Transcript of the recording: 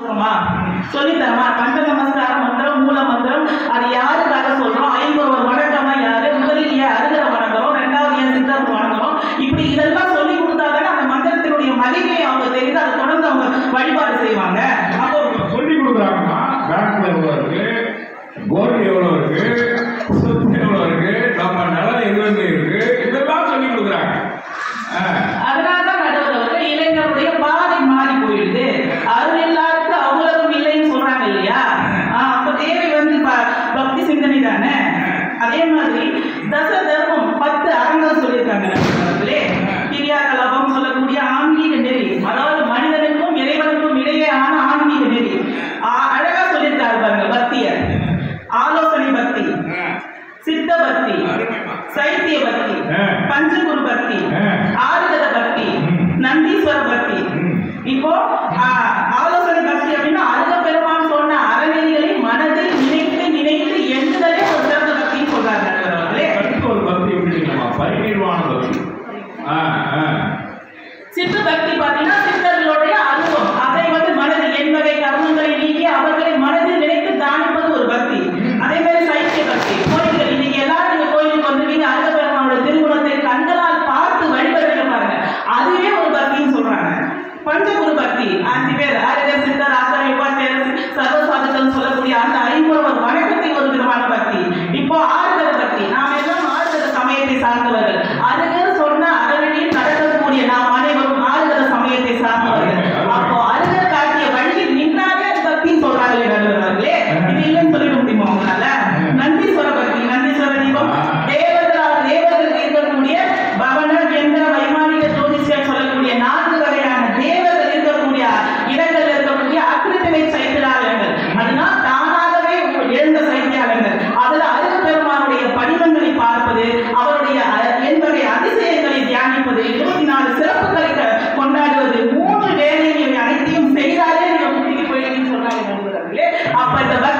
சொல்றோமா சொல்லித்தரமா கண்ட நமஸ்கார மந்திரம் மூல மந்திரம் அது யாருக்காக சொல்றோம் ஐம்பொருவர் வணக்கமா யாரு முதலில் ஏன் அருகர வணங்குறோம் ரெண்டாவது ஏன் சித்தர் வணங்குறோம் இப்படி இதெல்லாம் சொல்லி கொடுத்தாதானே அந்த மந்திரத்தினுடைய மகிமையை அவங்க தெரிந்து அதை தொடர்ந்து அவங்க வழிபாடு செய்வாங்க அப்போ சொல்லி கொடுக்குறாங்கன்னா பேங்க்ல எவ்வளோ இருக்கு கோல்டு எவ்வளோ இருக்கு சொத்து எவ்வளோ இருக்கு நம்ம நலன் எவ்வளவு இருக்கு இதெல்லாம் சொல்லி கொடுக்குறாங்க ஆ. அதனாலதான் நடுவர் அவர்கள் இளைஞருடைய பாதை மாறி போயிடுது அருள் எல்லாருக்கும் அவ்வளவும் இல்லைன்னு சொல்றாங்க இல்லையா ஆஹ் அப்ப தேவை வந்து ப- பக்தி சிந்தனை தானே அதே மாதிரி தச தர்மம் பத்து அறங்கள் சொல்லியிருக்காங்க நடுவர் அவர்களே கிரியா கலாபம் சொல்லக்கூடிய ஆன்மீக நெறி அதாவது மனிதனுக்கும் இறைவனுக்கும் இடையேயான ஆன்மீக நெறி ஆ- அழகா சொல்லியிருக்காரு பாருங்க பக்திய ஆலோசனை பக்தி ஆ. சித்த பக்தி அருமைமா. சைத்திய பக்தி ஆ. பஞ்சகுரு பக்தி ஆ. ஆறுதல பக்தி ம். நந்தீஸ்வர பக்தி ம். இப்போ ஆ, ஆலோசனை பக்தி அப்படின்னா அருக பெருமான் சொன்ன அறநெறிகளை மனதில் நினைத்து நினைத்து எண்ணுதலே ஒரு சிறந்த பக்தின்னு சொல்றாங்க நடுவர் அவர்களே அடுத்து ஒரு பக்தி எப்படிங்களா பரிநிர்வாண பக்தி ஆ ஆ சித்த பக்தி பார்த்தீங்கன்னா சித்தர்களுடைய அனுபவம் அதை வந்து மனதில் என் வகை கர்மங்களை நீக்கி அவர்களை மனதில் நினைத்து தானிப்பது ஒரு பக்தி அதே மாதிரி சைத்திய பக்தி கோயில்கள் இன்னைக்கு எல்லாரும் நீங்க கோயிலுக்கு வந்துருவீங்க அருக பெருமானோட திருமணத்தை கண்களால் பார்த்து வழிபடுறீங்க பாருங்க அதுவே ஒரு பக்தின்னு சொல்றாங்க பஞ்சகுரு பக்தி அஞ்சு பேர் அருகர் சித்தர் ஆசாரி உபாத்தியார் சர்வசாதகம் சொல்லக்கூடிய அந்த ஐம்பொருவர் வணக்கத்தை ஒரு விதமான பக்தி இப்போ ஆறுதல பக்தி நாம் எல்லாம் ஆறுதல சமயத்தை சார்ந்தவர்கள் அருகர் சொன்ன அறவழியில் நடக்கக்கூடிய நாம் அனைவரும் ஆறுதல சமயத்தை சார்ந்தவர்கள் அப்போ அருகர் காட்டிய வழியில் நின்றாலே அது பக்தின்னு சொல்றாங்களே நடுவர்களே இது இல்லைன்னு சொல்லிட முடியுமா உங்களால நந்தீஸ்வர பக்தி நந்தீஸ்வர தீபம் தேவர்களால் தேவர்கள் இருக்கக்கூடிய பவன எந்திர வைமானிக ஜோதிஷியர் சொல்லக்கூடிய நான்கு வகையான தேவர்கள் இருக்கக்கூடிய இடங்கள்ல இருக்கக்கூடிய அக்கிருத்தினை சைத்தியாலயங்கள் அதனால் தானாகவே எழுந்த சைத்தியாலயங்கள் அதுல அருகு பெருமானுடைய படிவங்களை பார்ப்பது அவருடைய அ- என்பதை அதிசயங்களை தியானிப்பது இருபத்தி நாலு சிறப்புகளை க- கொண்டாடுவது மூன்று வேலையை அனைத்தையும் செய்தாலே நீங்க முக்திக்கு போயிடுவீங்கன்னு சொல்றாங்க நண்பர்களே அப்ப இந்த பக்தி